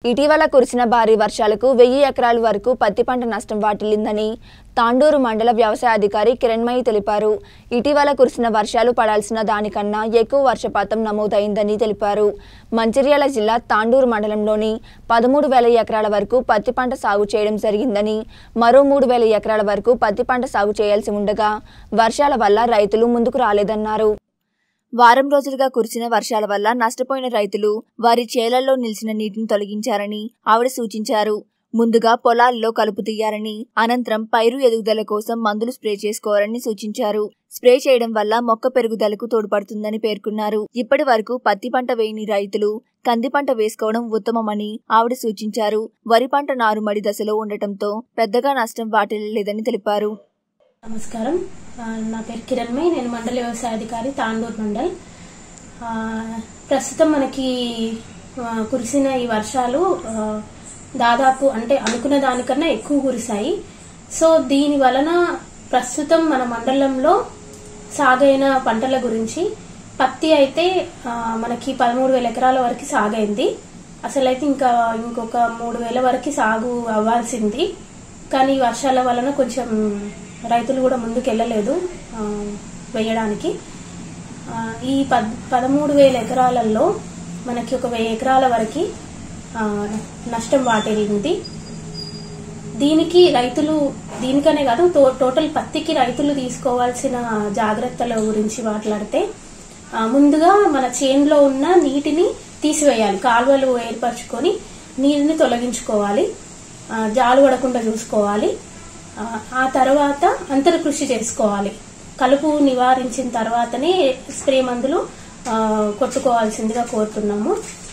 ఇటీవల కురిసిన భారీ వర్షాలకు వెయ్యి ఎకరాల వరకు పత్తి పంట నష్టం వాటిల్లిందని తాండూరు మండల వ్యవసాయ అధికారి కిరణ్మయి తెలిపారు ఇటీవల కురిసిన వర్షాలు పడాల్సిన దానికన్నా ఎక్కువ వర్షపాతం నమోదైందని తెలిపారు మంచిర్యాల జిల్లా తాండూరు మండలంలోని పదమూడు వేల ఎకరాల వరకు పత్తి పంట సాగు చేయడం జరిగిందని మరో మూడు వేల ఎకరాల వరకు పత్తి పంట సాగు చేయాల్సి ఉండగా వర్షాల వల్ల రైతులు ముందుకు రాలేదన్నారు వారం రోజులుగా కురిసిన వర్షాల వల్ల నష్టపోయిన రైతులు వారి చేలల్లో నిలిచిన నీటిని తొలగించారని ఆవిడ సూచించారు ముందుగా పొలాల్లో కలుపు తీయాలని అనంతరం పైరు ఎదుగుదల కోసం మందులు స్ప్రే చేసుకోవాలని సూచించారు స్ప్రే చేయడం వల్ల మొక్క పెరుగుదలకు తోడ్పడుతుందని పేర్కొన్నారు ఇప్పటి వరకు పత్తి పంట వేయని రైతులు కంది పంట వేసుకోవడం ఉత్తమమని ఆవిడ సూచించారు వరి పంట నారుమడి దశలో ఉండటంతో పెద్దగా నష్టం వాటిల్లలేదని తెలిపారు నమస్కారం ఆ, నా పేరు కిరణ్మయ్ నేను మండల వ్యవసాయ అధికారి తాండూరు మండల్ ఆ, ప్రస్తుతం మనకి ఆ, కురిసిన ఈ వర్షాలు ఆ, దాదాపు అంటే అనుకున్న దానికన్నా ఎక్కువ కురిశాయి సో దీని వలన ప్రస్తుతం మన మండలంలో సాగైన పంటల గురించి పత్తి అయితే ఆ, మనకి పదమూడు వేల ఎకరాల వరకు సాగైంది అసలైతే ఇంకా ఇంకొక మూడు వేల వరకు సాగు అవ్వాల్సింది కానీ ఈ వర్షాల వలన కొంచెం రైతులు కూడా ముందుకు వెళ్ళలేదు ఆ, వేయడానికి ఆ, ఈ పద్ పదమూడు వేల ఎకరాలలో మనకి ఒక వెయ్యి ఎకరాల వరకు ఆ, నష్టం వాటిల్లింది దీనికి రైతులు దీనికనే కాదు టో- టోటల్ పత్తికి రైతులు తీసుకోవాల్సిన జాగ్రత్తల గురించి మాట్లాడితే ఆ, ముందుగా మన చేన్లో ఉన్న నీటిని తీసివేయాలి కాలువలు ఏర్పరచుకొని నీటిని తొలగించుకోవాలి ఆ, జాలు పడకుండా చూసుకోవాలి ఆ, ఆ తర్వాత అంతర కృషి చేసుకోవాలి కలుపు నివారించిన తర్వాతనే స్ప్రే మందులు ఆ, కొట్టుకోవాల్సిందిగా కోరుతున్నాము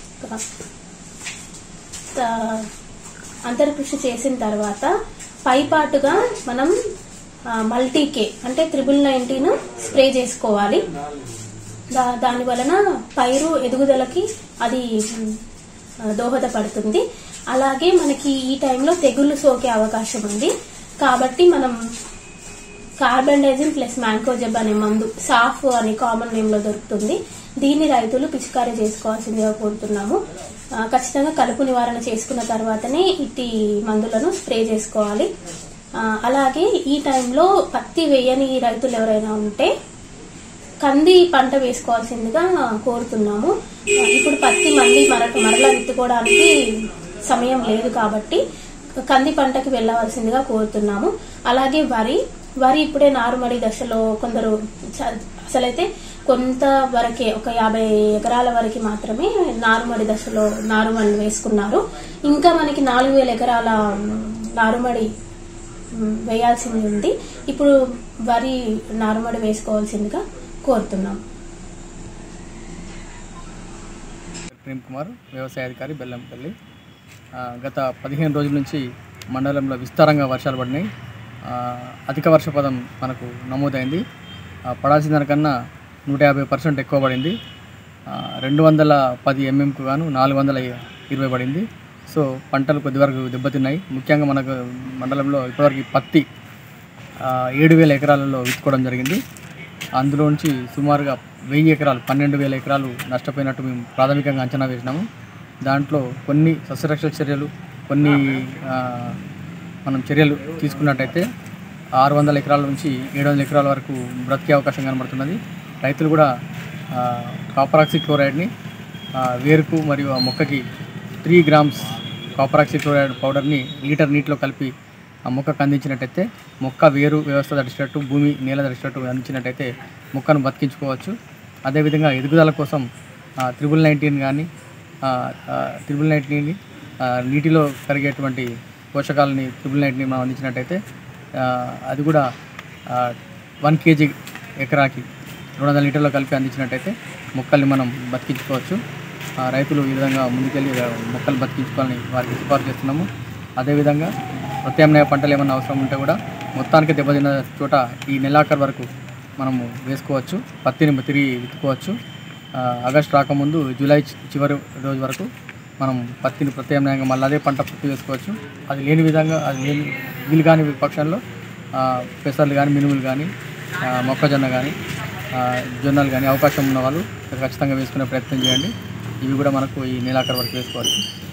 ఆ, అంతర్కృషి చేసిన తర్వాత పైపాటుగా మనం ఆ, మల్టీకే అంటే త్రిబుల్ నైన్టీన్ స్ప్రే చేసుకోవాలి దా- దాని వలన పైరు ఎదుగుదలకి అది మ్, ఆ, దోహదపడుతుంది అలాగే మనకి ఈ టైంలో తెగుళ్ళు సోకే అవకాశం ఉంది కాబట్టి మనం కార్బన్డైజిన్ ప్లస్ మ్యాంకోజెబ్ అనే మందు సాఫ్ అనే కామన్ నేమ్ లో దొరుకుతుంది దీన్ని రైతులు పిచికారీ చేసుకోవాల్సిందిగా కోరుతున్నాము ఆ, ఖచ్చితంగా కలుపు నివారణ చేసుకున్న తర్వాతనే ఇట్టి మందులను స్ప్రే చేసుకోవాలి ఆ, అలాగే ఈ టైంలో పత్తి వేయని రైతులు ఎవరైనా ఉంటే కంది పంట వేసుకోవాల్సిందిగా కోరుతున్నాము ఆ, ఇప్పుడు పత్తి మళ్ళీ మర మరలా విత్తుకోవడానికి సమయం లేదు కాబట్టి కంది పంటకి వెళ్ళవలసిందిగా కోరుతున్నాము అలాగే వరి వరి ఇప్పుడే నారుమడి దశలో కొందరు చ- అసలైతే కొంత వరకే ఒక యాభై ఎకరాల వరకు మాత్రమే నారుమడి దశలో నారుమడి వేసుకున్నారు ఇంకా మనకి నాలుగు వేల ఎకరాల నారుమడి మ్, వేయాల్సింది ఉంది ఇప్పుడు వరి నారుమడి వేసుకోవాల్సిందిగా కోరుతున్నాం ప్రేమ్ కుమార్ వ్యవసాయ అధికారి బెల్లంపల్లి ఆ, గత పదిహేను రోజుల నుంచి మండలంలో విస్తారంగా వర్షాలు పడినాయి ఆ, అధిక వర్షపాతం మనకు నమోదైంది ఆ, పడాల్సిన దానికన్నా నూట యాభై పర్సెంట్ ఎక్కువ పడింది ఆ, రెండు వందల పది ఎంఎంకు గాను నాలుగు వందల ఇరవై పడింది సో పంటలు కొద్ది వరకు దెబ్బతిన్నాయి ముఖ్యంగా మనకు మండలంలో ఇప్పటివరకు ఈ పత్తి ఆ, ఏడు వేల ఎకరాలలో విత్తుకోవడం జరిగింది అందులో నుంచి సుమారుగా వెయ్యి ఎకరాలు పన్నెండు వేల ఎకరాలు నష్టపోయినట్టు మేము ప్రాథమికంగా అంచనా వేసినాము దాంట్లో కొన్ని సస్యరక్షణ చర్యలు కొన్ని ఆ, మనం చర్యలు తీసుకున్నట్టయితే ఆరు వందల ఎకరాల నుంచి ఏడు వందల ఎకరాల వరకు బ్రతికే అవకాశం కనబడుతున్నది రైతులు కూడా ఆ, కాపరాక్సి క్లోరైడ్ని ఆ, వేరుకు మరియు ఆ మొక్కకి త్రీ గ్రామ్స్ కాపరాక్సి క్లోరైడ్ పౌడర్ని లీటర్ నీటిలో కలిపి ఆ మొక్కకు అందించినట్టయితే మొక్క వేరు వ్యవస్థ తడిచేటట్టు భూమి నేల తడిచేటట్టు అందించినట్టయితే మొక్కను బతికించుకోవచ్చు అదేవిధంగా ఎదుగుదల కోసం త్రిబుల్ నైన్టీన్ కానీ త్రిబుల్ నైన్టీన్ని నీటిలో కరిగేటువంటి పోషకాలని త్రిబుల్ నైన్టీన్ మనం అందించినట్టయితే ఆ, అది కూడా వన్ కేజీ ఎకరాకి రెండు వందల లీటర్లో కలిపి అందించినట్టయితే మొక్కల్ని మనం బతికించుకోవచ్చు ఆ, రైతులు ఈ విధంగా ముందుకెళ్ళి ఆ, మొక్కలు బతికించుకోవాలని వారికి సిఫార్సు చేస్తున్నాము అదేవిధంగా ప్రత్యామ్నాయ పంటలు ఏమైనా అవసరం ఉంటే కూడా మొత్తానికి దెబ్బతిన్న చోట ఈ నెలాఖరు వరకు మనము వేసుకోవచ్చు పత్తిని తిరిగి విత్తుకోవచ్చు ఆ, ఆగస్టు రాకముందు జూలై చి- చివరి రోజు వరకు మనం పత్తిని ప్రత్యామ్నాయంగా మళ్ళీ అదే పంట పత్తి వేసుకోవచ్చు అది లేని విధంగా అది లేని వీలు కాని పక్షంలో ఆ, పెసర్లు కానీ మినుములు కానీ ఆ, మొక్కజొన్న కానీ ఆ, జొన్నలు కానీ అవకాశం ఉన్న వాళ్ళు ఖచ్చితంగా వేసుకునే ప్రయత్నం చేయండి ఇవి కూడా మనకు ఈ నెలాఖరు వరకు వేసుకోవచ్చు